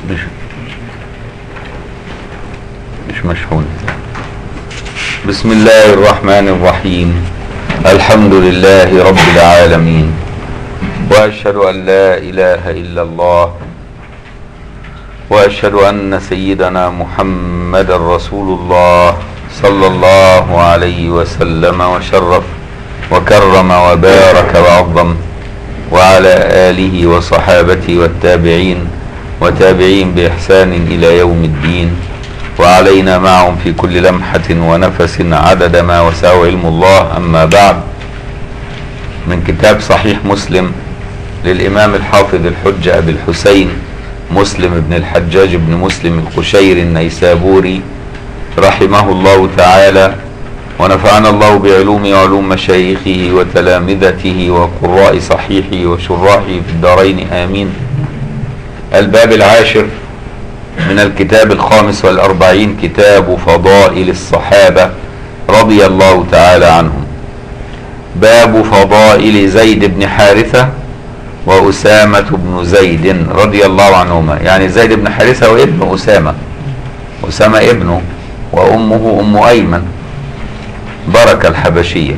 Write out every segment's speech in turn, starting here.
مش مش مشحون بسم الله الرحمن الرحيم الحمد لله رب العالمين واشهد ان لا اله الا الله واشهد ان سيدنا محمد رسول الله صلى الله عليه وسلم وشرف وكرم وبارك وعظم وعلى اله وصحابته والتابعين وتابعين باحسان الى يوم الدين وعلينا معهم في كل لمحة ونفس عدد ما وسعه علم الله أما بعد من كتاب صحيح مسلم للإمام الحافظ الحجة أبي الحسين مسلم بن الحجاج بن مسلم القشير النيسابوري رحمه الله تعالى ونفعنا الله بعلوم وعلوم مشايخه وتلامذته وقراء صحيحه وشراحه في الدارين آمين الباب العاشر من الكتاب الخامس والأربعين كتاب فضائل الصحابة رضي الله تعالى عنهم باب فضائل زيد بن حارثة وأسامة بن زيد رضي الله عنهما يعني زيد بن حارثة وابن أسامة أسامة ابنه وأمه أم أيمن بركة الحبشية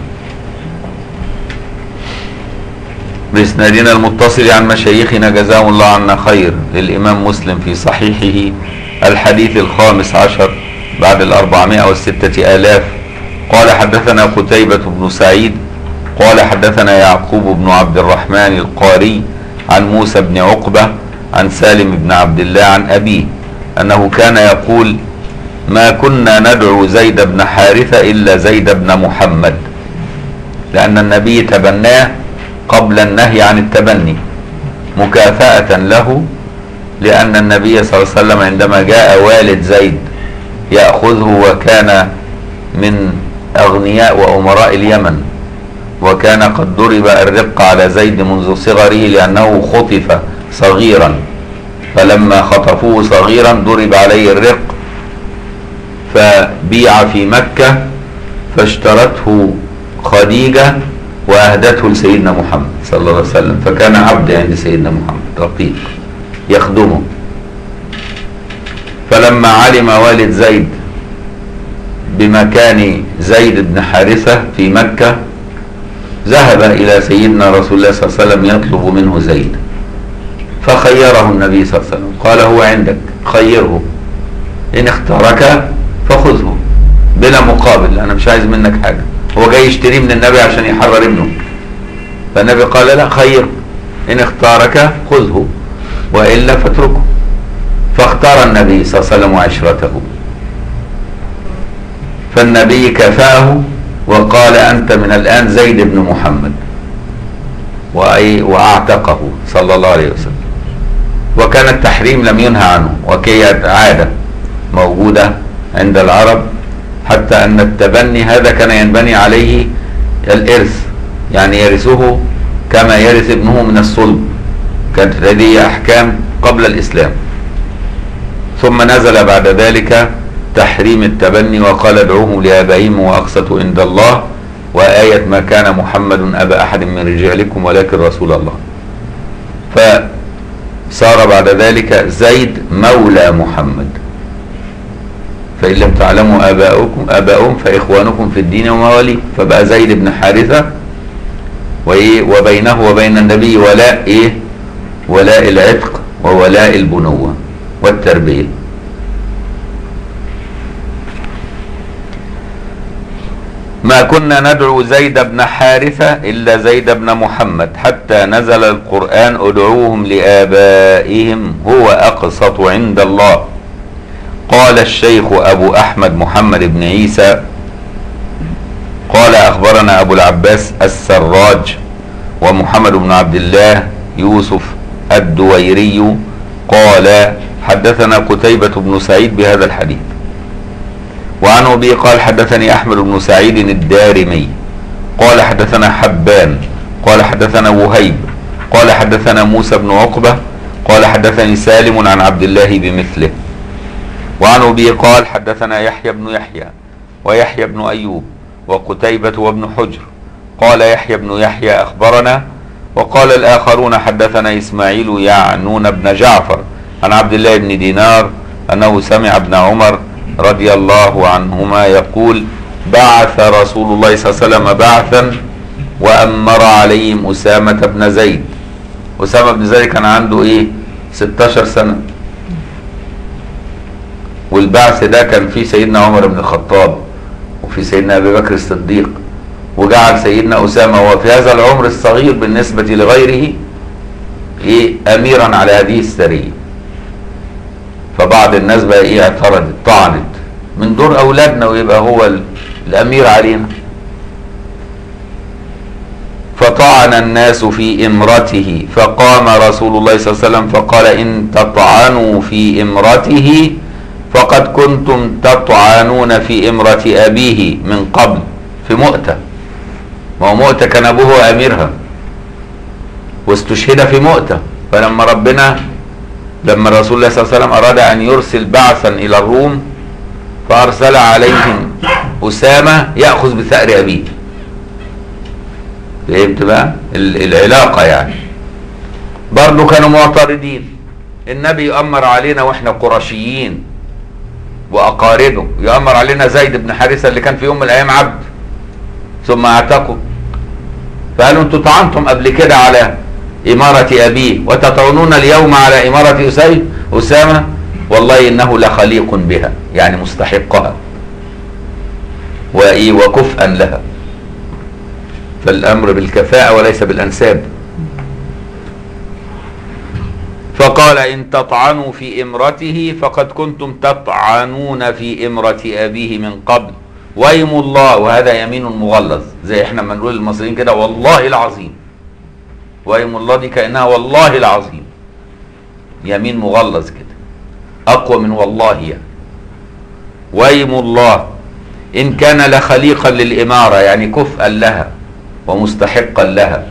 بإسنادنا المتصل عن مشايخنا جزاهم الله عنا خير للإمام مسلم في صحيحه الحديث الخامس عشر بعد الأربعمائة والستة آلاف قال حدثنا قتيبة بن سعيد قال حدثنا يعقوب بن عبد الرحمن القاري عن موسى بن عقبة عن سالم بن عبد الله عن أبيه أنه كان يقول ما كنا ندعو زيد بن حارثة إلا زيد بن محمد لأن النبي تبناه قبل النهي عن التبني مكافأة له لأن النبي صلى الله عليه وسلم عندما جاء والد زيد يأخذه وكان من أغنياء وأمراء اليمن وكان قد ضرب الرق على زيد منذ صغره لأنه خطف صغيرا فلما خطفوه صغيرا ضرب عليه الرق فبيع في مكة فاشترته خديجة وأهدته لسيدنا محمد صلى الله عليه وسلم فكان عبد عند سيدنا محمد رقيق يخدمه فلما علم والد زيد بمكان زيد بن حارثة في مكة ذهب إلى سيدنا رسول الله صلى الله عليه وسلم يطلب منه زيد فخيره النبي صلى الله عليه وسلم قال هو عندك خيره إن اختارك فخذه بلا مقابل أنا مش عايز منك حاجة هو جاي يشتريه من النبي عشان يحرر ابنه فالنبي قال لا خير إن اختارك خذه وإلا فاتركه فاختار النبي صلى الله عليه وسلم عشرته فالنبي كفاه وقال أنت من الآن زيد بن محمد وأعتقه صلى الله عليه وسلم وكان التحريم لم ينهى عنه وكي عادة موجودة عند العرب حتى أن التبني هذا كان ينبني عليه الإرث يعني يرثه كما يرث ابنه من الصلب كانت هذه أحكام قبل الإسلام ثم نزل بعد ذلك تحريم التبني وقال ادعوهم لآبائهم وأقسط عند الله وآية ما كان محمد أبا أحد من رجالكم ولكن رسول الله فصار بعد ذلك زيد مولى محمد فإن لم تعلموا آباؤكم آباؤهم فإخوانكم في الدين ومواليه فبقى زيد بن حارثة وإيه وبينه وبين النبي ولاء إيه ولاء العتق وولاء البنوة والتربية ما كنا ندعو زيد بن حارثة إلا زيد بن محمد حتى نزل القرآن ادعوهم لآبائهم هو أقسط عند الله قال الشيخ أبو أحمد محمد بن عيسى قال أخبرنا أبو العباس السراج ومحمد بن عبد الله يوسف الدويري قال حدثنا قتيبة بن سعيد بهذا الحديث وعن أبي قال حدثني أحمد بن سعيد الدارمي قال حدثنا حبان قال حدثنا وهيب قال حدثنا موسى بن عقبة قال حدثني سالم عن عبد الله بمثله وعن أبي قال حدثنا يحيى بن يحيى ويحيى بن أيوب وقتيبة وابن حجر قال يحيى بن يحيى أخبرنا وقال الآخرون حدثنا إسماعيل يعنون بن جعفر عن عبد الله بن دينار انه سمع ابن عمر رضي الله عنهما يقول بعث رسول الله صلى الله عليه وسلم بعثا وامر عليهم اسامه بن زيد اسامه بن زيد كان عنده ايه 16 سنه والبعث ده كان فيه سيدنا عمر بن الخطاب وفي سيدنا ابي بكر الصديق وجعل سيدنا اسامه وهو في هذا العمر الصغير بالنسبه لغيره ايه اميرا على هذه السريه فبعض الناس بقى ايه اعترضت طعنت من دور اولادنا ويبقى هو ال- الامير علينا فطعن الناس في امرته فقام رسول الله صلى الله عليه وسلم فقال ان تطعنوا في امرته فقد كنتم تطعنون في امرة ابيه من قبل في مؤتة ما هو مؤتة كان ابوه اميرها واستشهد في مؤتة فلما ربنا لما رسول الله صلى الله عليه وسلم اراد ان يرسل بعثا الى الروم فارسل عليهم اسامة يأخذ بثأر ابيه فهمت بقى ال- العلاقة يعني برضو كانوا معترضين النبي يأمر علينا واحنا قرشيين واقاربه يأمر علينا زيد بن حارثة اللي كان في يوم من الايام عبد ثم اعتقوا فقالوا انتوا طعنتم قبل كده على إمارة أبيه وتطعنون اليوم على إمارة أسيد أسامة والله إنه لخليق بها يعني مستحقها وإيه وكفءا لها فالأمر بالكفاءة وليس بالأنساب فقال إن تطعنوا في إمرته فقد كنتم تطعنون في إمرة أبيه من قبل ويم الله وهذا يمين مغلظ زي احنا ما نقول المصريين كده والله العظيم ويم الله دي كأنها والله العظيم يمين مغلظ كده أقوى من والله يعني ويم الله إن كان لخليقا للإمارة يعني كفءا لها ومستحقا لها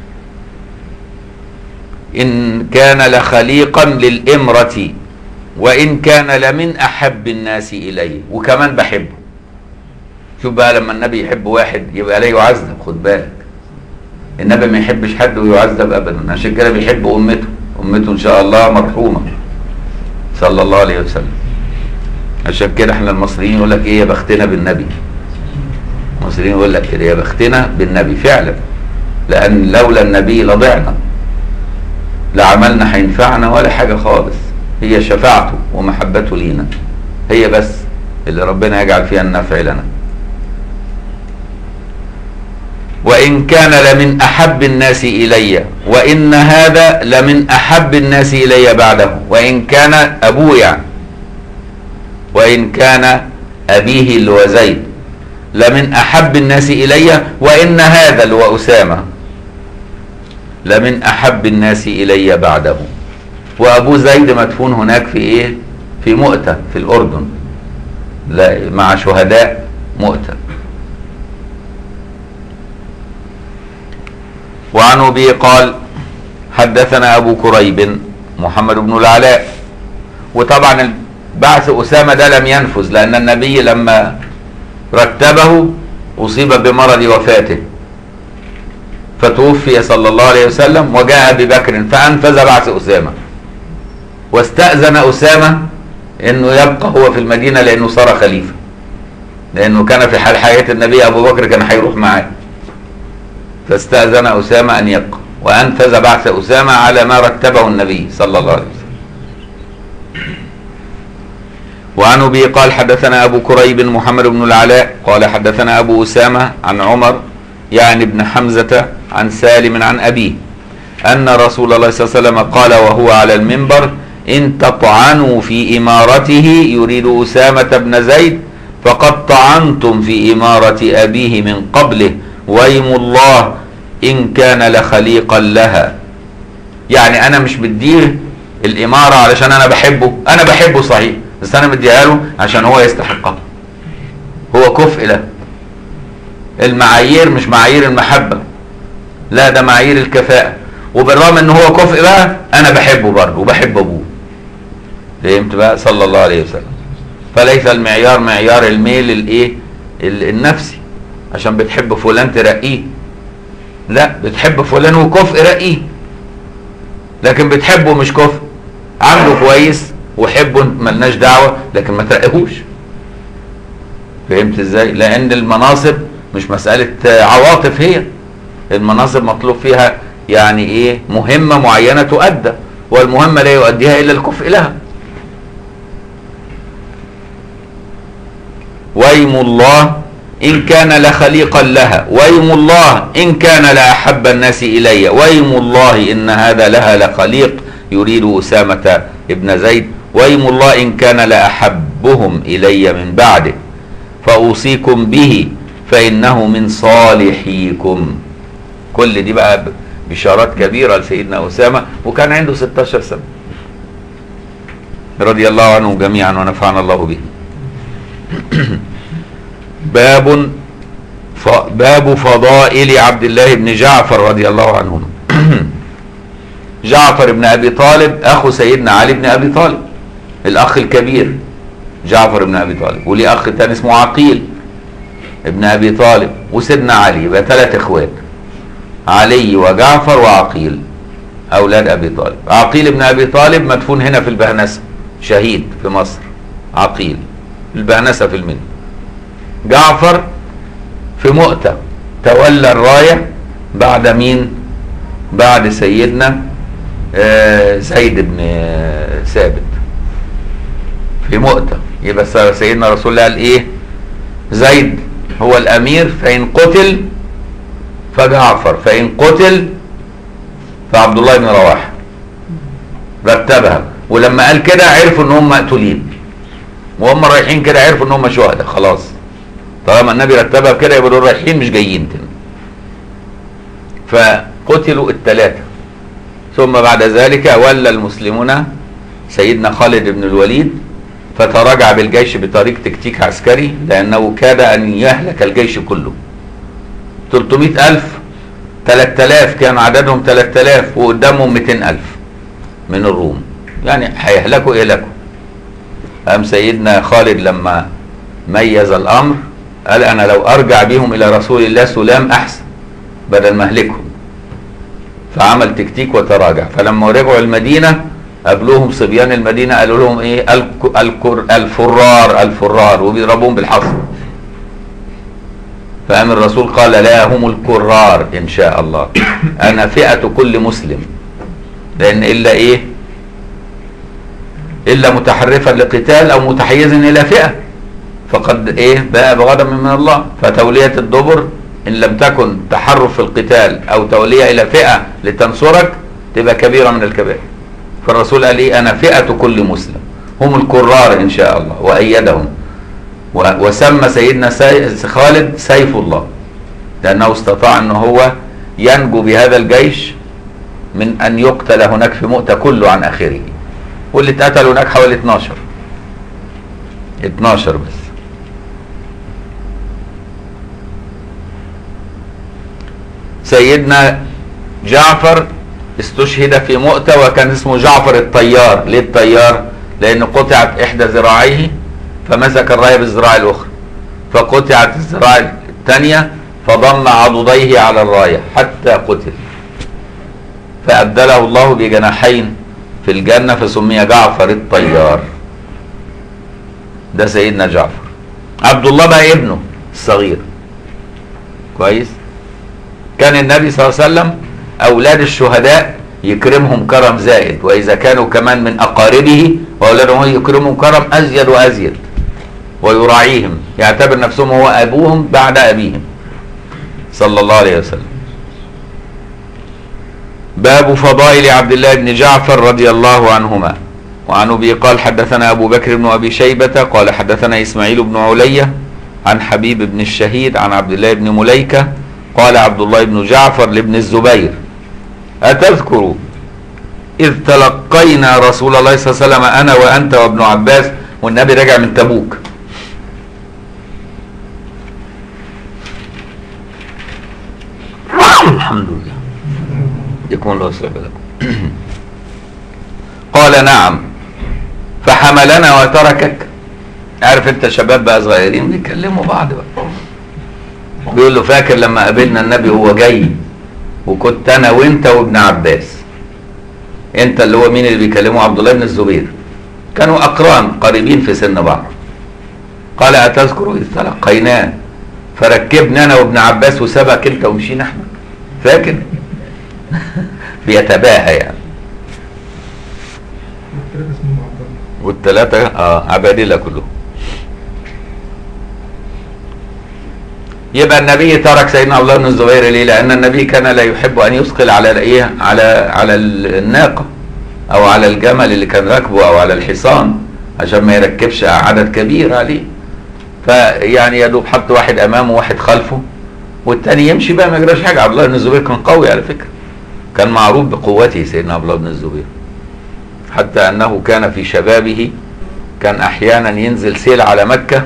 إن كان لخليقا للإمرة وإن كان لمن أحب الناس إليه وكمان بحبه شوف بقى لما النبي يحب واحد يبقى لا يعذب خد بالك النبي ما يحبش حد ويعذب ابدا عشان كده بيحب امته امته ان شاء الله مرحومه صلى الله عليه وسلم عشان كده احنا المصريين يقول لك ايه يا بختنا بالنبي المصريين يقول لك كده يا بختنا بالنبي فعلا لان لولا النبي لضعنا لا عملنا هينفعنا ولا حاجه خالص هي شفاعته ومحبته لينا هي بس اللي ربنا يجعل فيها النفع لنا وإن كان لمن أحب الناس إلي وإن هذا لمن أحب الناس إلي بعده وإن كان أبوه يعني وإن كان أبيه اللي هو زيد لمن أحب الناس إلي وإن هذا اللي هو أسامة لمن أحب الناس إلي بعده وأبو زيد مدفون هناك في إيه في مؤتة في الأردن لا مع شهداء مؤتة وعن أبي قال حدثنا أبو كريب محمد بن العلاء وطبعا بعث أسامة ده لم ينفذ لأن النبي لما رتبه أصيب بمرض وفاته فتوفي صلى الله عليه وسلم وجاء أبي بكر فأنفذ بعث أسامة واستأذن أسامة أنه يبقى هو في المدينة لأنه صار خليفة لأنه كان في حال حياة النبي أبو بكر كان هيروح معاه فاستأذن أسامة أن يبقى وأنفذ بعث أسامة على ما رتبه النبي صلى الله عليه وسلم وعن أبي قال حدثنا أبو كريب محمد بن العلاء قال حدثنا أبو أسامة عن عمر يعني ابن حمزة عن سالم عن أبيه أن رسول الله صلى الله عليه وسلم قال وهو على المنبر إن تطعنوا في إمارته يريد أسامة بن زيد فقد طعنتم في إمارة أبيه من قبله ويم الله إن كان لخليقا لها يعني أنا مش بديه الإمارة علشان أنا بحبه أنا بحبه صحيح بس أنا مديها له عشان هو يستحقها هو كفء له المعايير مش معايير المحبة لا ده معايير الكفاءة وبالرغم ان هو كفء بقى انا بحبه برضه وبحب ابوه فهمت بقى صلى الله عليه وسلم فليس المعيار معيار الميل الايه ال- النفسي عشان بتحب فلان ترقيه لا بتحب فلان وكفء رقيه لكن بتحبه مش كفء عامله كويس وحبه ملناش دعوه لكن ما ترقهوش فهمت ازاي لان المناصب مش مساله عواطف هي المناصب مطلوب فيها يعني ايه مهمه معينه تؤدى والمهمه لا يؤديها الا الكفء لها ويم الله إن كان لخليقا لها ويم الله إن كان لأحب الناس إلي ويم الله إن هذا لها لخليق يريد أسامة ابن زيد ويم الله إن كان لأحبهم إلي من بعده فأوصيكم به فإنه من صالحيكم كل دي بقى بشارات كبيرة لسيدنا أسامة وكان عنده 16 سنة رضي الله عنهم جميعا ونفعنا الله به باب ف... باب فضائل عبد الله بن جعفر رضي الله عنه جعفر بن ابي طالب اخو سيدنا علي بن ابي طالب الاخ الكبير جعفر بن ابي طالب وليه اخ تاني اسمه عقيل ابن ابي طالب وسيدنا علي يبقى ثلاث اخوات علي وجعفر وعقيل اولاد ابي طالب عقيل بن ابي طالب مدفون هنا في البهنسه شهيد في مصر عقيل البهنسه في المنى جعفر في مؤتة تولى الراية بعد مين بعد سيدنا آه زيد بن آه ثابت في مؤتة يبقى سيدنا رسول الله قال ايه زيد هو الامير فان قتل فجعفر فان قتل فعبد الله بن رواحه رتبها ولما قال كده عرفوا ان هم مقتولين وهم رايحين كده عرفوا ان هم شهداء خلاص طالما النبي رتبها كده يبقى دول رايحين مش جايين تاني فقتلوا الثلاثة ثم بعد ذلك ولى المسلمون سيدنا خالد بن الوليد فتراجع بالجيش بطريق تكتيك عسكري لأنه كاد أن يهلك الجيش كله 300 ألف 3000 كان عددهم 3000 وقدامهم 200 ألف من الروم يعني هيهلكوا إهلاكوا قام سيدنا خالد لما ميز الأمر قال انا لو ارجع بيهم الى رسول الله سلام احسن بدل ما اهلكهم فعمل تكتيك وتراجع فلما رجعوا المدينه قابلوهم صبيان المدينه قالوا لهم ايه الكر الفرار الفرار وبيضربوهم بالحصى فقام الرسول قال لا هم الكرار ان شاء الله انا فئه كل مسلم لان الا ايه الا متحرفا لقتال او متحيزا الى فئه فقد ايه باء بغضب من الله فتولية الدبر ان لم تكن تحرف في القتال او تولية الى فئة لتنصرك تبقى كبيرة من الكبائر فالرسول قال ايه انا فئة كل مسلم هم الكرار ان شاء الله وايدهم وسمى سيدنا خالد سيف الله لانه استطاع ان هو ينجو بهذا الجيش من ان يقتل هناك في مؤتة كله عن اخره واللي اتقتل هناك حوالي 12 12 بس سيدنا جعفر استشهد في مؤتة وكان اسمه جعفر الطيار ليه الطيار لان قطعت احدى ذراعيه فمسك الرايه بالذراع الاخرى فقطعت الذراع الثانيه فضم عضديه على الرايه حتى قتل فابدله الله بجناحين في الجنه فسمي جعفر الطيار ده سيدنا جعفر عبد الله بقى ابنه الصغير كويس كان النبي صلى الله عليه وسلم اولاد الشهداء يكرمهم كرم زائد واذا كانوا كمان من اقاربه واولادهم يكرمهم كرم ازيد وازيد ويراعيهم يعتبر نفسهم هو ابوهم بعد ابيهم صلى الله عليه وسلم باب فضائل عبد الله بن جعفر رضي الله عنهما وعن ابي قال حدثنا ابو بكر بن ابي شيبه قال حدثنا اسماعيل بن عليه عن حبيب بن الشهيد عن عبد الله بن مليكه قال عبد الله بن جعفر لابن الزبير أتذكر إذ تلقينا رسول الله صلى الله عليه وسلم أنا وأنت وابن عباس والنبي رجع من تبوك الحمد لله يكون الله يصلح لكم قال نعم فحملنا وتركك عارف انت شباب بقى صغيرين بيكلموا بعض بقى بيقول له فاكر لما قابلنا النبي هو جاي وكنت انا وانت وابن عباس انت اللي هو مين اللي بيكلمه عبد الله بن الزبير كانوا اقران قريبين في سن بعض قال اتذكر اذ تلقيناه فركبنا انا وابن عباس وسبك انت ومشينا احنا فاكر بيتباهى يعني الثلاثة اسمهم عبد الله والثلاثة اه عبادلة كلهم يبقى النبي ترك سيدنا عبد الله بن الزبير ليه؟ لأن النبي كان لا يحب أن يثقل على الايه؟ على على الناقة أو على الجمل اللي كان راكبه أو على الحصان عشان ما يركبش عدد كبير عليه. فيعني يا دوب حط واحد أمامه وواحد خلفه والتاني يمشي بقى ما يجراش حاجة عبد الله بن الزبير كان قوي على فكرة. كان معروف بقوته سيدنا عبد الله بن الزبير. حتى أنه كان في شبابه كان أحيانا ينزل سيل على مكة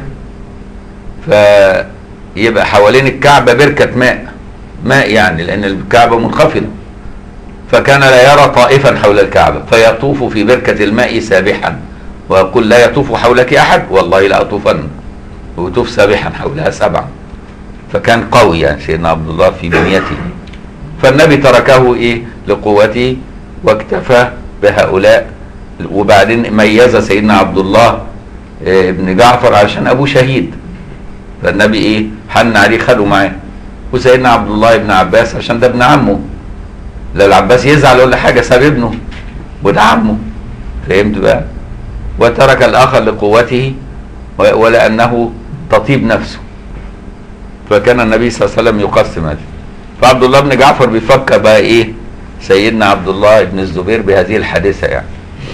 فيبقى حوالين الكعبة بركة ماء ماء يعني لأن الكعبة منخفضة فكان لا يرى طائفا حول الكعبة فيطوف في بركة الماء سابحا ويقول لا يطوف حولك أحد والله لا أطوفن ويطوف سابحا حولها سبعا فكان قوي يعني سيدنا عبد الله في بنيته فالنبي تركه إيه لقوته واكتفى بهؤلاء وبعدين ميز سيدنا عبد الله آه، ابن جعفر علشان ابوه شهيد فالنبي ايه حن عليه خده معاه وسيدنا عبد الله ابن عباس عشان ده ابن عمه لا العباس يزعل ولا حاجه ساب ابنه وده عمه فهمت بقى وترك الاخر لقوته و- ولانه تطيب نفسه فكان النبي صلى الله عليه وسلم يقسم هذا فعبد الله بن جعفر بيفكر بقى ايه سيدنا عبد الله بن الزبير بهذه الحادثه يعني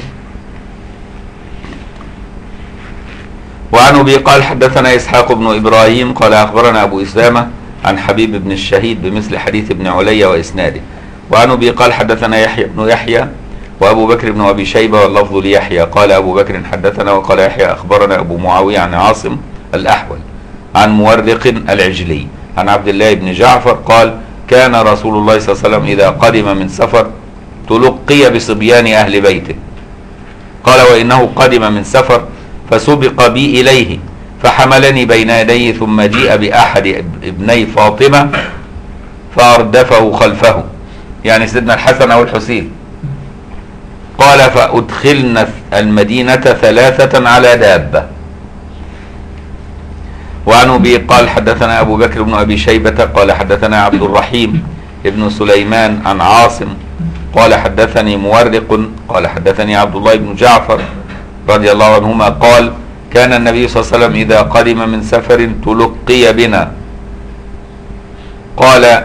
وعن ابي قال حدثنا اسحاق بن ابراهيم قال اخبرنا ابو اسامه عن حبيب بن الشهيد بمثل حديث ابن علي واسناده وعن ابي قال حدثنا يحيى بن يحيى وابو بكر بن ابي شيبه واللفظ ليحيى قال ابو بكر حدثنا وقال يحيى اخبرنا ابو معاويه عن عاصم الاحول عن مورق العجلي عن عبد الله بن جعفر قال كان رسول الله صلى الله عليه وسلم اذا قدم من سفر تلقي بصبيان اهل بيته قال وانه قدم من سفر فسبق بي اليه فحملني بين يديه ثم جيء باحد اب- ابني فاطمه فاردفه خلفه يعني سيدنا الحسن او الحسين قال فادخلنا المدينه ثلاثه على دابه وعن ابي قال حدثنا ابو بكر بن ابي شيبه قال حدثنا عبد الرحيم ابن سليمان عن عاصم قال حدثني مورق قال حدثني عبد الله بن جعفر رضي الله عنهما قال كان النبي صلى الله عليه وسلم اذا قدم من سفر تلقي بنا قال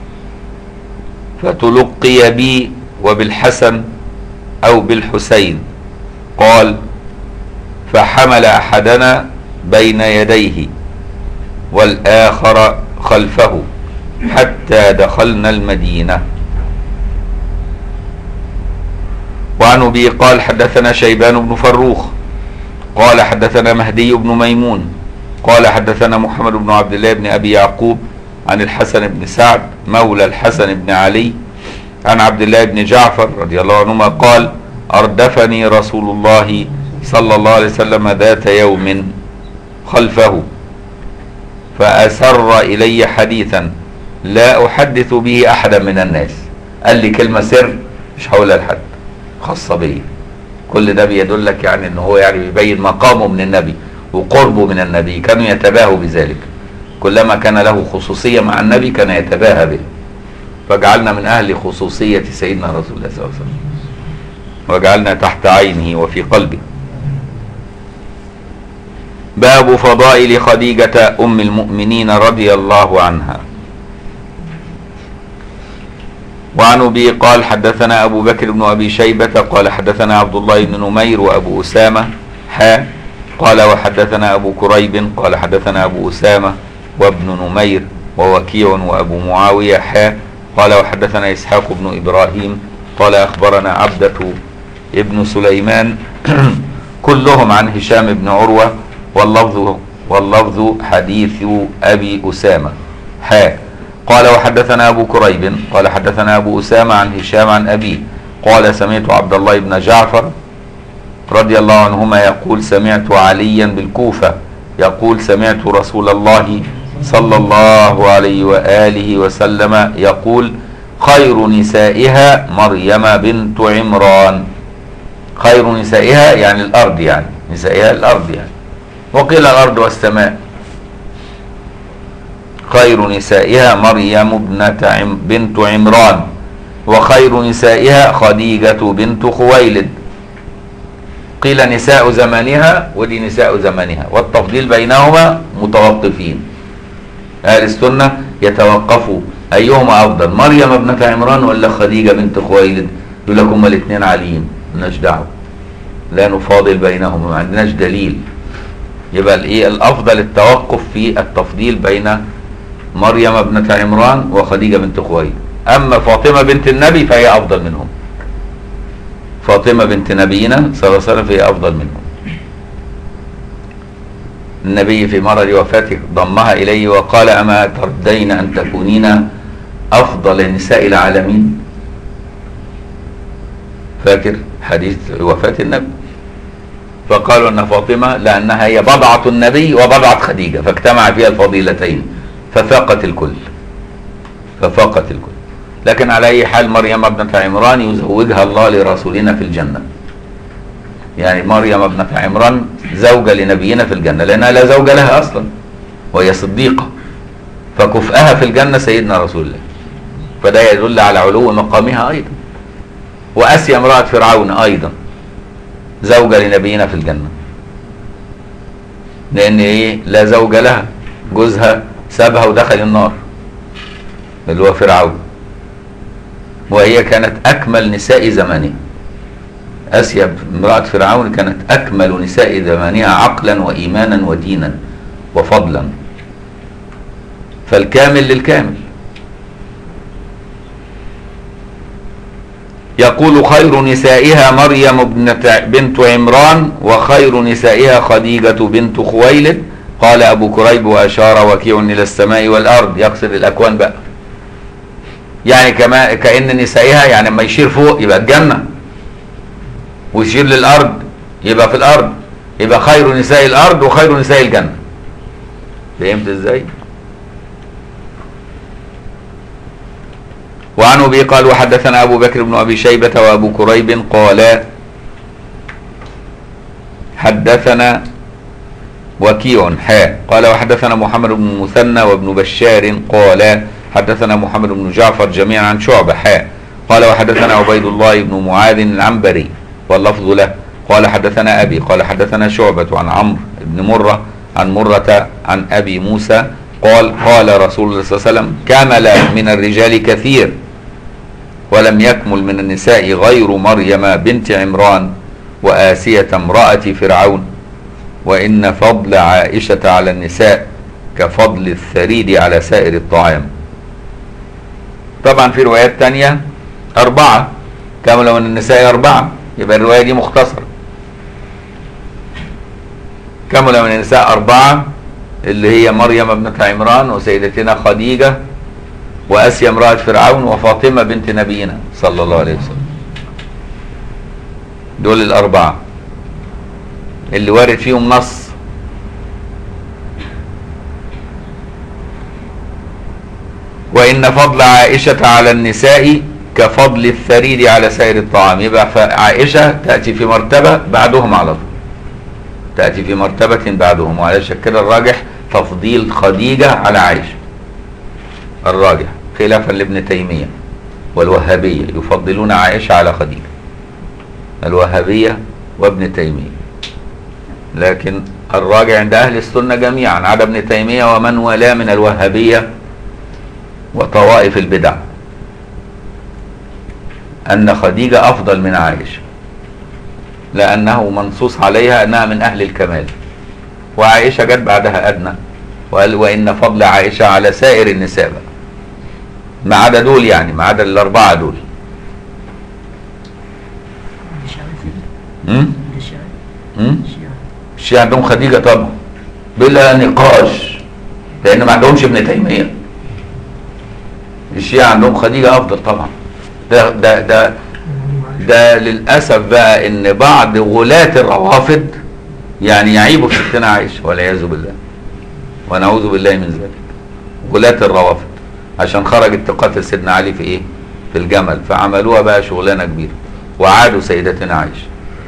فتلقي بي وبالحسن او بالحسين قال فحمل احدنا بين يديه والاخر خلفه حتى دخلنا المدينه وعن ابي قال حدثنا شيبان بن فروخ قال حدثنا مهدي بن ميمون قال حدثنا محمد بن عبد الله بن ابي يعقوب عن الحسن بن سعد مولى الحسن بن علي عن عبد الله بن جعفر رضي الله عنهما قال اردفني رسول الله صلى الله عليه وسلم ذات يوم خلفه فاسر الي حديثا لا احدث به احدا من الناس قال لي كلمه سر مش هقولها لحد خاصه بيا كل ده بيدلك يعني ان هو يعني بيبين مقامه من النبي وقربه من النبي كانوا يتباهوا بذلك كلما كان له خصوصيه مع النبي كان يتباهى به فجعلنا من اهل خصوصيه سيدنا رسول الله صلى الله عليه وسلم وجعلنا تحت عينه وفي قلبه باب فضائل خديجة أم المؤمنين رضي الله عنها وعن أبي قال حدثنا أبو بكر بن أبي شيبة قال حدثنا عبد الله بن نمير وأبو أسامة حا قال وحدثنا أبو كريب قال حدثنا أبو أسامة وابن نمير ووكيع وأبو معاوية حا قال وحدثنا إسحاق بن إبراهيم قال أخبرنا عبدة ابن سليمان كلهم عن هشام بن عروة واللفظ واللفظ حديث أبي أسامة حا قال وحدثنا أبو كريب قال حدثنا أبو أسامة عن هشام عن أبيه قال سمعت عبد الله بن جعفر رضي الله عنهما يقول سمعت عليا بالكوفة يقول سمعت رسول الله صلى الله عليه وآله وسلم يقول خير نسائها مريم بنت عمران خير نسائها يعني الأرض يعني نسائها الأرض يعني وقيل الأرض والسماء خير نسائها مريم ابنة عم بنت عمران وخير نسائها خديجة بنت خويلد قيل نساء زمانها ودي نساء زمانها والتفضيل بينهما متوقفين أهل السنة يتوقفوا أيهما أفضل مريم ابنة عمران ولا خديجة بنت خويلد يقول لك هما الاثنين عاليين مالناش دعوة لا نفاضل بينهما ما عندناش دليل يبقى الايه الافضل التوقف في التفضيل بين مريم ابنة عمران وخديجة بنت خويلد اما فاطمة بنت النبي فهي افضل منهم فاطمة بنت نبينا صلى الله عليه وسلم فهي افضل منهم النبي في مرض وفاته ضمها اليه وقال اما تردين ان تكونين افضل نساء العالمين فاكر حديث وفاة النبي فقالوا ان فاطمة لانها هي بضعة النبي وبضعة خديجة فاجتمع فيها الفضيلتين ففاقت الكل ففاقت الكل لكن على اي حال مريم ابنة عمران يزوجها الله لرسولنا في الجنة يعني مريم ابنة عمران زوجة لنبينا في الجنة لانها لا زوج لها اصلا وهي صديقة فكفءها في الجنة سيدنا رسول الله فده يدل على علو مقامها ايضا واسيا امرأة فرعون ايضا زوجة لنبينا في الجنة لان ايه لا زوج لها جوزها سابها ودخل النار اللي هو فرعون وهي كانت اكمل نساء زمانها اسيا امرأة فرعون كانت اكمل نساء زمانها عقلا وايمانا ودينا وفضلا فالكامل للكامل يقول خير نسائها مريم ابنة بنت عمران وخير نسائها خديجة بنت خويلد قال أبو كريب وأشار وكيع إلى السماء والأرض يقصد الأكوان بقى يعني كما كأن نسائها يعني لما يشير فوق يبقى الجنة ويشير للأرض يبقى في الأرض يبقى خير نساء الأرض وخير نساء الجنة فهمت ازاي؟ وعن ابي قال وحدثنا ابو بكر بن ابي شيبه وابو كريب قال حدثنا وكيع حاء قال وحدثنا محمد بن المثنى وابن بشار قال حدثنا محمد بن جعفر جميعا عن شعبة حاء قال وحدثنا عبيد الله بن معاذ العنبري واللفظ له قال حدثنا ابي قال حدثنا شعبة عن عمرو بن مرة عن مرة عن ابي موسى قال قال رسول الله صلى الله عليه وسلم كمل من الرجال كثير ولم يكمل من النساء غير مريم بنت عمران وآسية امرأة فرعون وإن فضل عائشة على النساء كفضل الثريد على سائر الطعام طبعا في روايات تانية أربعة كمل من النساء أربعة يبقى الرواية دي مختصرة كمل من النساء أربعة اللي هي مريم ابنة عمران وسيدتنا خديجة واسيا امرأة فرعون وفاطمة بنت نبينا صلى الله عليه وسلم دول الأربعة اللي وارد فيهم نص وإن فضل عائشة على النساء كفضل الثريد على سائر الطعام يبقى عائشة تأتي في مرتبة بعدهم على طول تأتي في مرتبة بعدهم وعلى كده الراجح تفضيل خديجة على عائشة الراجح خلافا لابن تيمية والوهابية يفضلون عائشة على خديجة الوهابية وابن تيمية لكن الراجع عند أهل السنة جميعا على ابن تيمية ومن والاه من الوهابية وطوائف البدع أن خديجة أفضل من عائشة لأنه منصوص عليها أنها من أهل الكمال وعائشة جت بعدها أدنى وقال وإن فضل عائشة على سائر النساء بقى ما عدا دول يعني ما عدا الأربعة دول امم امم الشيعة عندهم خديجة طبعا بلا نقاش لأن ما عندهمش ابن تيمية الشيعة عندهم خديجة أفضل طبعا ده ده ده ده للأسف بقى إن بعض غلاة الروافض يعني يعيبوا في ستنا عائشة والعياذ بالله ونعوذ بالله من ذلك غلاة الروافض عشان خرجت تقاتل سيدنا علي في ايه في الجمل فعملوها بقى شغلانة كبيرة وعادوا سيدتنا عائشة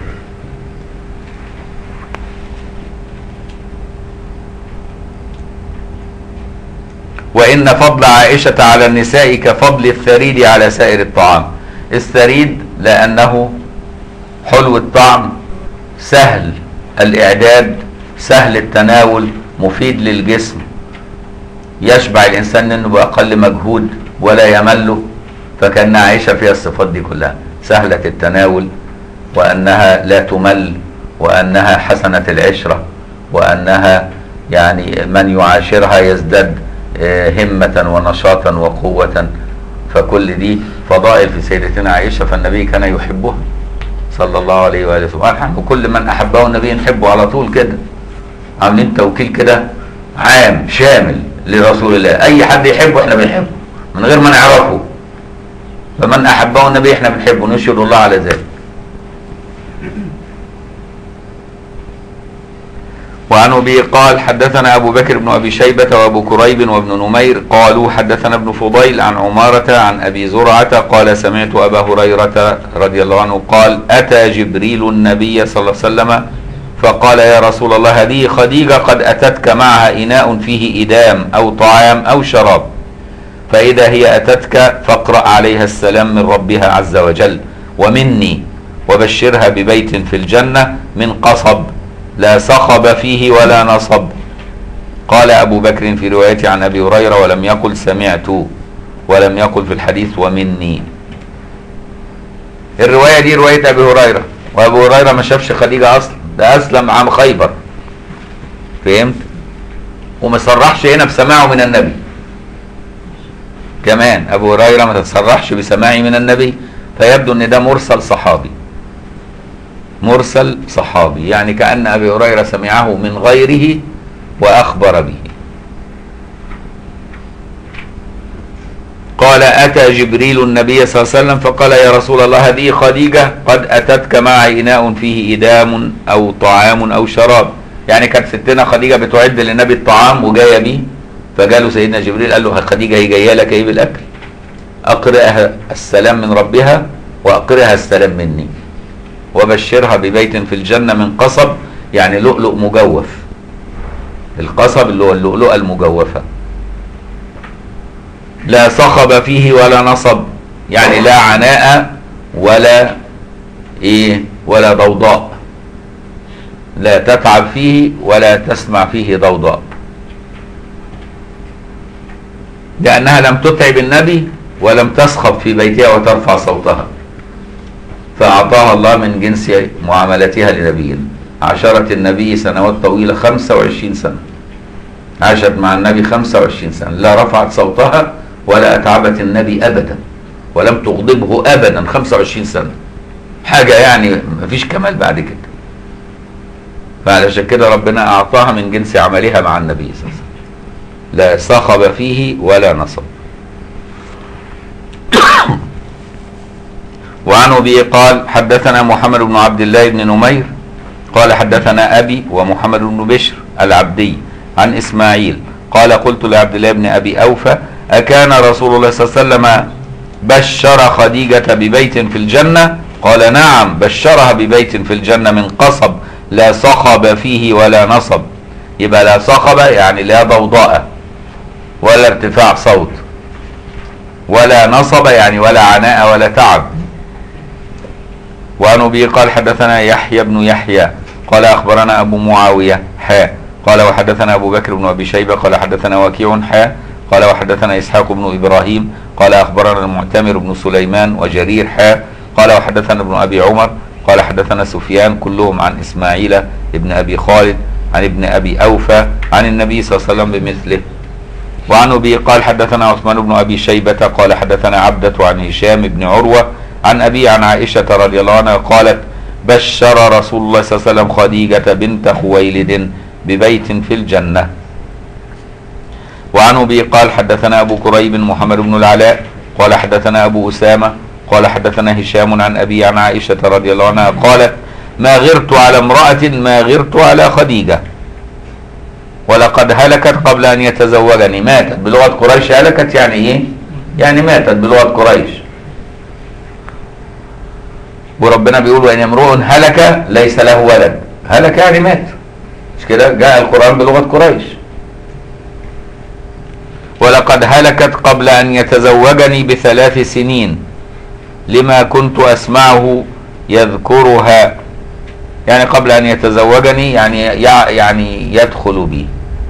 وإن فضل عائشة على النساء كفضل الثريد على سائر الطعام الثريد لأنه حلو الطعم سهل الإعداد سهل التناول مفيد للجسم يشبع الإنسان منه بأقل مجهود ولا يمله فكان عائشة فيها الصفات دي كلها سهلة التناول وأنها لا تمل وأنها حسنة العشرة وأنها يعني من يعاشرها يزداد آه، همة ونشاطا وقوة فكل دي فضائل في سيدتنا عائشة فالنبي كان يحبها صلى الله عليه وآله وسلم ونحن كل من أحبه النبي نحبه على طول كده عاملين توكيل كده عام شامل لرسول الله أي حد يحبه احنا بنحبه من غير ما نعرفه فمن أحبه النبي احنا بنحبه نشهد الله على ذلك وعن ابي قال حدثنا ابو بكر بن ابي شيبه وابو كريب وابن نمير قالوا حدثنا ابن فضيل عن عماره عن ابي زرعه قال سمعت ابا هريره رضي الله عنه قال اتى جبريل النبي صلى الله عليه وسلم فقال يا رسول الله هذه خديجه قد اتتك معها اناء فيه ادام او طعام او شراب فاذا هي اتتك فاقرا عليها السلام من ربها عز وجل ومني وبشرها ببيت في الجنه من قصب لا صخب فيه ولا نصب قال أبو بكر في روايته عن أبي هريرة ولم يقل سمعت ولم يقل في الحديث ومني الرواية دي رواية أبي هريرة وأبو هريرة ما شافش خديجة أصلا ده أسلم عام خيبر فهمت وما صرحش هنا بسماعه من النبي كمان أبو هريرة ما تصرحش بسماعه من النبي فيبدو أن ده مرسل صحابي مرسل صحابي يعني كأن أبي هريرة سمعه من غيره وأخبر به قال أتى جبريل النبي صلى الله عليه وسلم فقال يا رسول الله هذه خديجة قد أتتك مع إناء فيه إدام أو طعام أو شراب يعني كانت ستنا خديجة بتعد للنبي الطعام وجاية بيه فجاله سيدنا جبريل قال له خديجة هي جاية لك ايه بالأكل أقرئها السلام من ربها وأقرئها السلام مني وبشرها ببيت في الجنة من قصب يعني لؤلؤ مجوف القصب اللي هو اللؤلؤة المجوفة لا صخب فيه ولا نصب يعني لا عناء ولا ايه ولا ضوضاء لا تتعب فيه ولا تسمع فيه ضوضاء لأنها لم تتعب النبي ولم تسخب في بيتها وترفع صوتها فأعطاها الله من جنس معاملتها لنبينا عاشرت النبي سنوات طويلة 25 سنة عاشت مع النبي 25 سنة لا رفعت صوتها ولا أتعبت النبي أبدا ولم تغضبه أبدا 25 سنة حاجة يعني مفيش كمال بعد كده فعلشان كده ربنا أعطاها من جنس عملها مع النبي صلى الله عليه وسلم لا صخب فيه ولا نصب وعن ابي قال حدثنا محمد بن عبد الله بن نمير قال حدثنا ابي ومحمد بن بشر العبدي عن اسماعيل قال قلت لعبد الله بن ابي اوفى اكان رسول الله صلى الله عليه وسلم بشر خديجه ببيت في الجنه قال نعم بشرها ببيت في الجنه من قصب لا صخب فيه ولا نصب يبقى لا صخب يعني لا ضوضاء ولا ارتفاع صوت ولا نصب يعني ولا عناء ولا تعب وعن ابي قال حدثنا يحيى بن يحيى قال اخبرنا ابو معاويه حاء قال وحدثنا ابو بكر بن ابي شيبه قال حدثنا وكيع حاء قال وحدثنا اسحاق بن ابراهيم قال اخبرنا المعتمر بن سليمان وجرير حاء قال وحدثنا ابن ابي عمر قال حدثنا سفيان كلهم عن اسماعيل ابن ابي خالد عن ابن ابي اوفى عن النبي صلى الله عليه وسلم بمثله وعن ابي قال حدثنا عثمان بن ابي شيبه قال حدثنا عبده عن هشام بن عروه عن أبي عن عائشة رضي الله عنها قالت بشر رسول الله صلى الله عليه وسلم خديجة بنت خويلد ببيت في الجنة وعن أبي قال حدثنا أبو كريب محمد بن العلاء قال حدثنا أبو أسامة قال حدثنا هشام عن أبي عن عائشة رضي الله عنها قالت ما غرت على امرأة ما غرت على خديجة ولقد هلكت قبل أن يتزوجني ماتت بلغة قريش هلكت يعني إيه يعني ماتت بلغة قريش وربنا بيقول وان امرؤ هلك ليس له ولد هلك يعني مات مش كده جاء القران بلغه قريش ولقد هلكت قبل ان يتزوجني بثلاث سنين لما كنت اسمعه يذكرها يعني قبل ان يتزوجني يعني يعني يدخل بي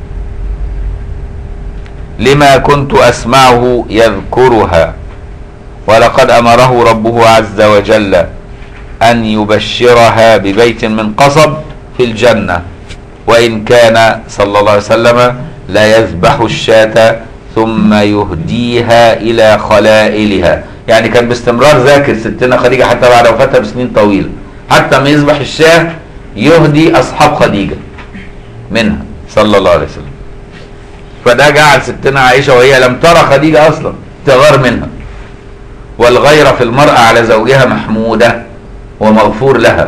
لما كنت اسمعه يذكرها ولقد امره ربه عز وجل ان يبشرها ببيت من قصب في الجنه وان كان صلى الله عليه وسلم لا يذبح الشاة ثم يهديها الى خلائلها يعني كان باستمرار ذاكر ستنا خديجه حتى بعد وفاتها بسنين طويله حتى ما يذبح الشاه يهدي اصحاب خديجه منها صلى الله عليه وسلم فده جعل ستنا عائشه وهي لم ترى خديجه اصلا تغار منها والغيره في المراه على زوجها محموده ومغفور لها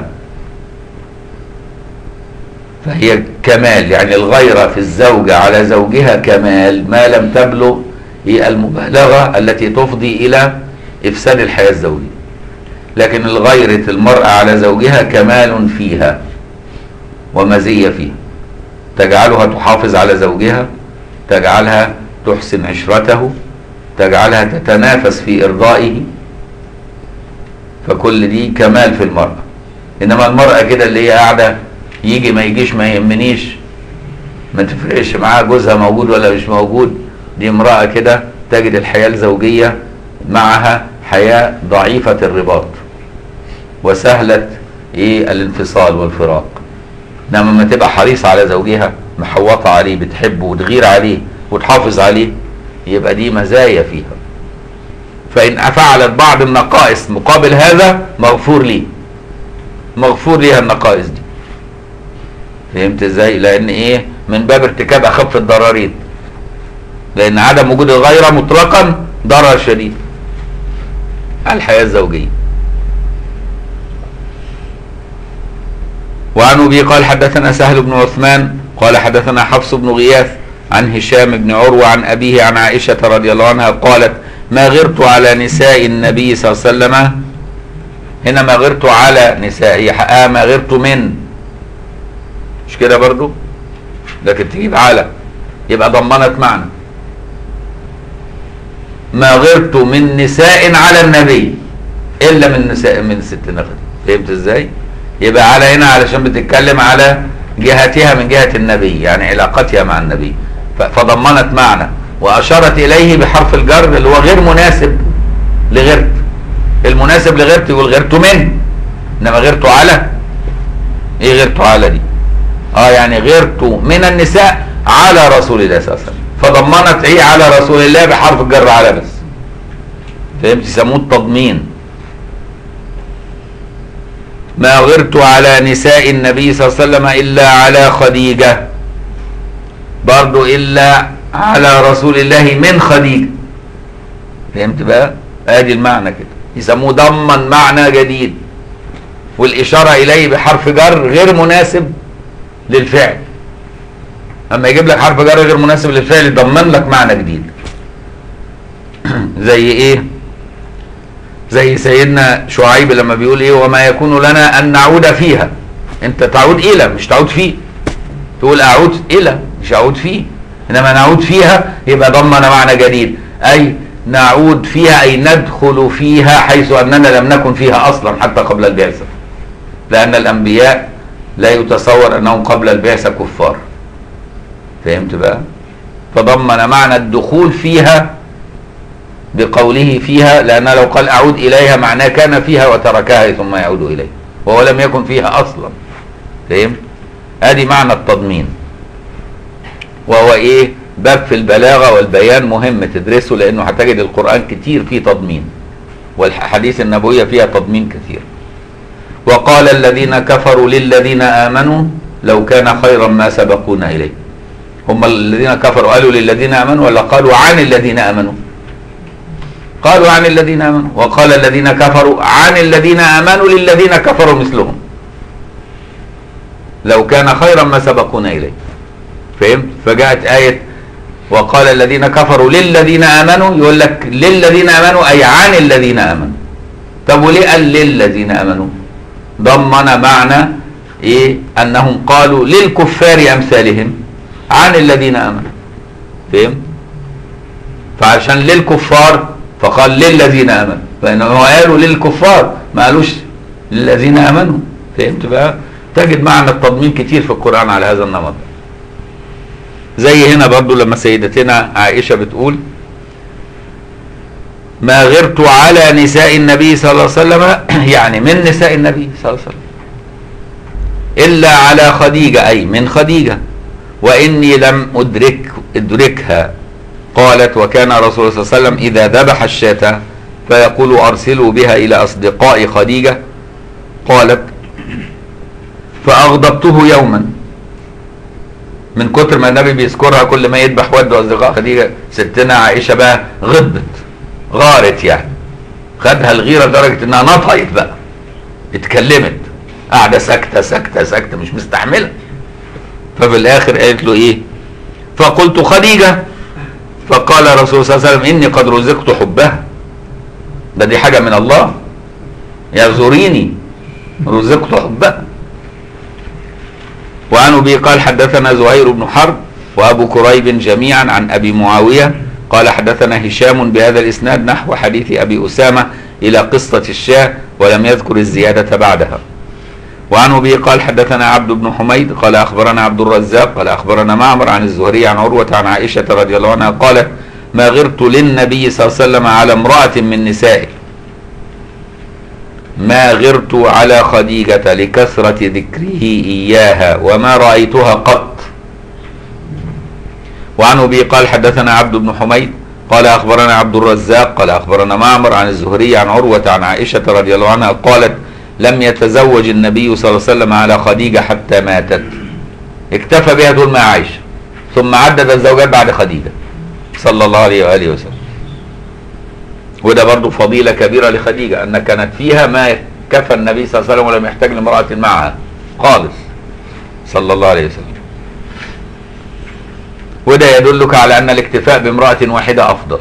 فهي كمال يعني الغيره في الزوجه على زوجها كمال ما لم تبلغ هي المبالغه التي تفضي الى افساد الحياه الزوجيه لكن الغيرة المرأة على زوجها كمال فيها ومزية فيها تجعلها تحافظ على زوجها تجعلها تحسن عشرته تجعلها تتنافس في إرضائه فكل دي كمال في المرأة إنما المرأة كده اللي هي قاعدة يجي ما يجيش ما يهمنيش ما تفرقش معاها جوزها موجود ولا مش موجود دي امرأة كده تجد الحياة الزوجية معها حياة ضعيفة الرباط وسهلة ايه الانفصال والفراق انما لما تبقى حريصة على زوجها محوطة عليه بتحبه وتغير عليه وتحافظ عليه يبقى دي مزايا فيها فإن فعلت بعض النقائص مقابل هذا مغفور لي مغفور ليها النقائص دي فهمت ازاي لان ايه من باب ارتكاب اخف الضررين لان عدم وجود الغيرة مطلقا ضرر شديد على الحياة الزوجية وعن ابي قال حدثنا سهل بن عثمان قال حدثنا حفص بن غياث عن هشام بن عروة عن أبيه عن عائشة رضي الله عنها قالت ما غرت على نساء النبي صلى الله عليه وسلم هنا ما غرت على نساء هي حقها ما غرت من مش كده برضو لكن تجيب على يبقى ضمنت معنى ما غرت من نساء على النبي الا من نساء من ستنا خديجه فهمت ازاي يبقى على هنا علشان بتتكلم على جهتها من جهه النبي يعني علاقتها مع النبي فضمنت معنى واشارت اليه بحرف الجر اللي هو غير مناسب لغرت المناسب لغرت يقول غرت من انما غرت على ايه غرت على دي اه يعني غرت من النساء على رسول الله صلى الله عليه وسلم فضمنت ايه على رسول الله بحرف الجر على بس فهمت يسموه التضمين ما غرت على نساء النبي صلى الله عليه وسلم الا على خديجه برضو الا على رسول الله من خديجه فهمت بقى ادي المعنى كده يسموه ضمن معنى جديد والاشاره اليه بحرف جر غير مناسب للفعل اما يجيب لك حرف جر غير مناسب للفعل يضمن لك معنى جديد زي ايه زي سيدنا شعيب لما بيقول ايه وما يكون لنا ان نعود فيها انت تعود الى مش تعود فيه تقول اعود الى مش اعود فيه انما نعود فيها يبقى ضمن معنى جديد اي نعود فيها اي ندخل فيها حيث اننا لم نكن فيها اصلا حتى قبل البعثه لان الانبياء لا يتصور انهم قبل البعثه كفار فهمت بقى فضمن معنى الدخول فيها بقوله فيها لأن لو قال أعود إليها معناه كان فيها وتركها ثم يعود إليها وهو لم يكن فيها أصلا فهمت ادي معنى التضمين وهو ايه باب في البلاغة والبيان مهم تدرسه لأنه هتجد القرآن كتير فيه تضمين والحديث النبوية فيها تضمين كثير وقال الذين كفروا للذين آمنوا لو كان خيرا ما سبقونا إليه هم الذين كفروا قالوا للذين آمنوا ولا قالوا عن الذين آمنوا قالوا عن الذين آمنوا وقال الذين كفروا عن الذين آمنوا للذين كفروا مثلهم لو كان خيرا ما سبقونا إليه فهمت فجاءت آية وقال الذين كفروا للذين آمنوا يقول لك للذين آمنوا أي عن الذين آمنوا طب وليه قال للذين امنوا ضمن معنى ايه انهم قالوا للكفار امثالهم عن الذين امنوا فهم فعشان للكفار فقال للذين امنوا فانهم قالوا للكفار ما قالوش للذين امنوا فهمت بقى تجد معنى التضمين كتير في القران على هذا النمط زي هنا برضو لما سيدتنا عائشه بتقول ما غرت على نساء النبي صلى الله عليه وسلم يعني من نساء النبي صلى الله عليه وسلم إلا على خديجة أي من خديجة وإني لم أدرك أدركها قالت وكان رسول الله صلى الله عليه وسلم إذا ذبح الشاة فيقول أرسلوا بها إلى أصدقاء خديجة قالت فأغضبته يوما من كتر ما النبي بيذكرها كل ما يذبح ود أصدقاء خديجة ستنا عائشة بقى غضبت غارت يعني خدها الغيرة لدرجة إنها نطقت بقى اتكلمت قاعدة ساكتة ساكتة ساكتة مش مستحملة ففي الآخر قالت له إيه فقلت خديجة فقال الرسول صلى الله عليه وسلم إني قد رزقت حبها ده دي حاجة من الله يا زوريني رزقت حبها وعن أبي قال حدثنا زهير بن حرب وأبو كريب جميعا عن أبي معاوية قال حدثنا هشام بهذا الإسناد نحو حديث أبي أسامة إلى قصة الشاه ولم يذكر الزيادة بعدها وعن ابي قال حدثنا عبد بن حميد قال اخبرنا عبد الرزاق قال اخبرنا معمر عن الزهري عن عروه عن عائشه رضي الله عنها قالت ما غرت للنبي صلى الله عليه وسلم على امراه من نسائه ما غرت على خديجه لكثره ذكره اياها وما رايتها قط وعن ابي قال حدثنا عبد بن حميد قال اخبرنا عبد الرزاق قال اخبرنا معمر عن الزهري عن عروه عن عائشه رضي الله عنها قالت لم يتزوج النبي صلى الله عليه وسلم على خديجة حتى ماتت اكتفى بها طول ما عايشة ثم عدد الزوجات بعد خديجة صلى الله عليه وآله وسلم وده برضو فضيلة كبيرة لخديجة أن كانت فيها ما كفى النبي صلى الله عليه وسلم ولم يحتاج لامرأة معها خالص صلى الله عليه وسلم وده يدلك على أن الاكتفاء بامرأة واحدة أفضل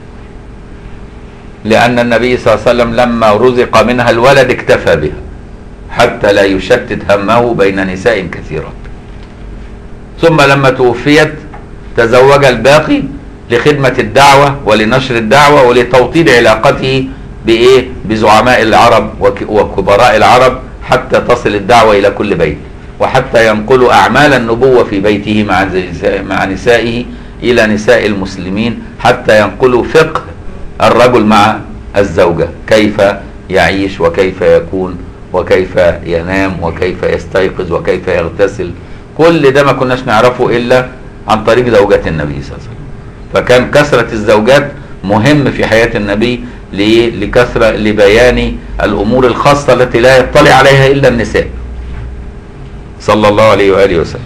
لأن النبي صلى الله عليه وسلم لما رزق منها الولد اكتفى بها حتى لا يشتت همه بين نساء كثيرات ثم لما توفيت تزوج الباقي لخدمة الدعوة ولنشر الدعوة ولتوطيد علاقته بإيه؟ بزعماء العرب وكبراء العرب حتى تصل الدعوة إلى كل بيت وحتى ينقلوا أعمال النبوة في بيته مع مع نسائه إلى نساء المسلمين حتى ينقلوا فقه الرجل مع الزوجة كيف يعيش وكيف يكون وكيف ينام وكيف يستيقظ وكيف يغتسل كل ده ما كناش نعرفه إلا عن طريق زوجات النبي صلى الله عليه وسلم فكان كثرة الزوجات مهم في حياة النبي لكثرة لبيان الأمور الخاصة التي لا يطلع عليها إلا النساء صلى الله عليه وآله وسلم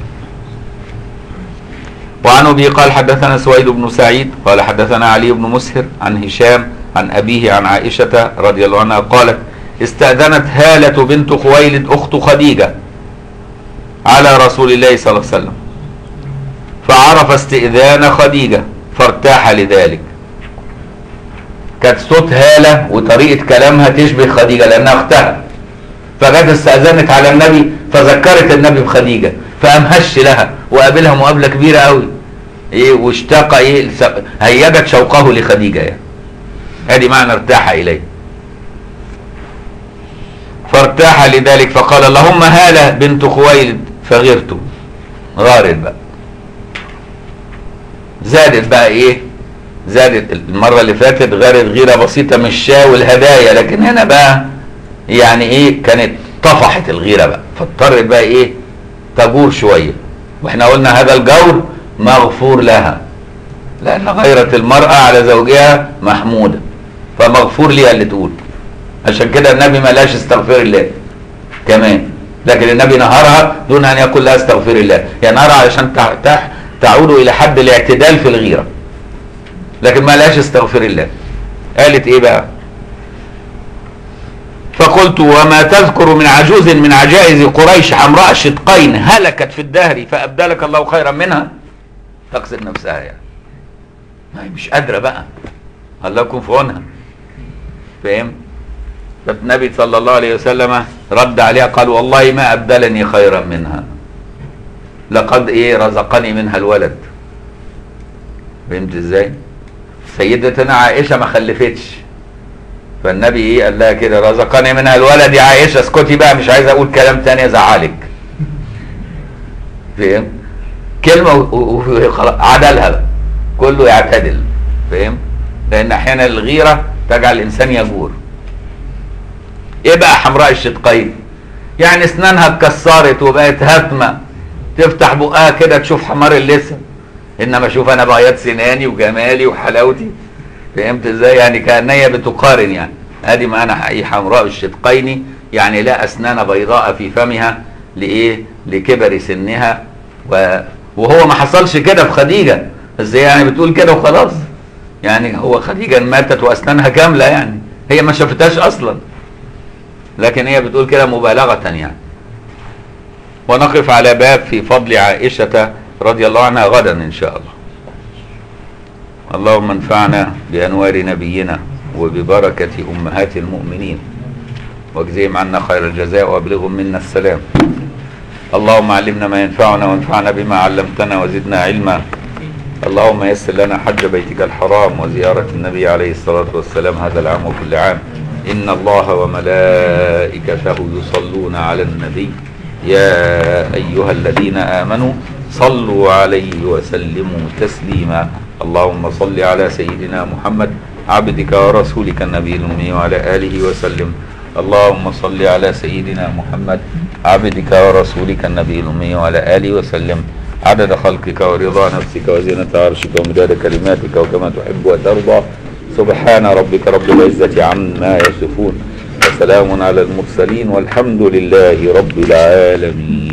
وعن ابي قال حدثنا سويد بن سعيد قال حدثنا علي بن مسهر عن هشام عن ابيه عن عائشه رضي الله عنها قالت استاذنت هاله بنت خويلد اخت خديجه على رسول الله صلى الله عليه وسلم فعرف استئذان خديجه فارتاح لذلك كانت صوت هاله وطريقه كلامها تشبه خديجه لانها اختها فجت استاذنت على النبي فذكرت النبي بخديجه فقام هش لها وقابلها مقابله كبيره قوي ايه واشتاق ايه هيجت شوقه لخديجه يعني ادي معنى ارتاح اليه فارتاح لذلك فقال اللهم هاله بنت خويلد فغرت غارت بقى زادت بقى ايه زادت المره اللي فاتت غارت غيره بسيطه من الشاة والهدايا لكن هنا بقى يعني ايه كانت طفحت الغيره بقى فاضطرت بقى ايه تجور شويه واحنا قلنا هذا الجور مغفور لها لان غيرة المرأة على زوجها محمودة فمغفور ليها اللي تقول عشان كده النبي ما لاش استغفر الله كمان لكن النبي نهارها دون ان يقول لها استغفر الله يعني نهارها علشان تعود الى حد الاعتدال في الغيرة لكن ما لاش استغفر الله قالت ايه بقى فقلت وما تذكر من عجوز من عجائز قريش حمراء الشدقين هلكت في الدهر فأبدلك الله خيرا منها تقصد نفسها يعني ما هي مش قادرة بقى الله يكون في عونها فاهم فالنبي صلى الله عليه وسلم رد عليها قال والله ما أبدلني خيرا منها لقد إيه رزقني منها الولد فهمت إزاي سيدتنا عائشة ما خلفتش فالنبي إيه قال لها كده رزقني منها الولد يا عائشة اسكتي بقى مش عايز أقول كلام تاني يزعلك فهم كلمة و- و- و- خلاص، عدلها بقى. كله يعتدل فهم لأن أحيانا الغيرة تجعل الإنسان يجور ايه بقى حمراء الشدقين يعني اسنانها اتكسرت وبقت هتمه تفتح بقها كده تشوف حمار اللسان انما شوف انا بياض سناني وجمالي وحلاوتي فهمت ازاي يعني كانها بتقارن يعني ادي معنى حقيقي حمراء الشدقين يعني لا اسنان بيضاء في فمها لايه لكبر سنها و... وهو ما حصلش كده في خديجه ازاي يعني بتقول كده وخلاص يعني هو خديجه ماتت واسنانها كامله يعني هي ما شافتهاش اصلا لكن هي بتقول كده مبالغة يعني ونقف على باب في فضل عائشة رضي الله عنها غدا إن شاء الله اللهم انفعنا بأنوار نبينا وببركة أمهات المؤمنين واجزهم عنا خير الجزاء وابلغهم منا السلام اللهم علمنا ما ينفعنا وانفعنا بما علمتنا وزدنا علما اللهم يسر لنا حج بيتك الحرام وزيارة النبي عليه الصلاة والسلام هذا العام وكل عام إن الله وملائكته يصلون على النبي يا أيها الذين آمنوا صلوا عليه وسلموا تسليما اللهم صل على سيدنا محمد عبدك ورسولك النبي الأمي وعلى آله وسلم اللهم صل على سيدنا محمد عبدك ورسولك النبي الأمي وعلى آله وسلم عدد خلقك ورضا نفسك وزينة عرشك ومداد كلماتك وكما تحب وترضى سبحان ربك رب العزة عما يصفون وسلام على المرسلين والحمد لله رب العالمين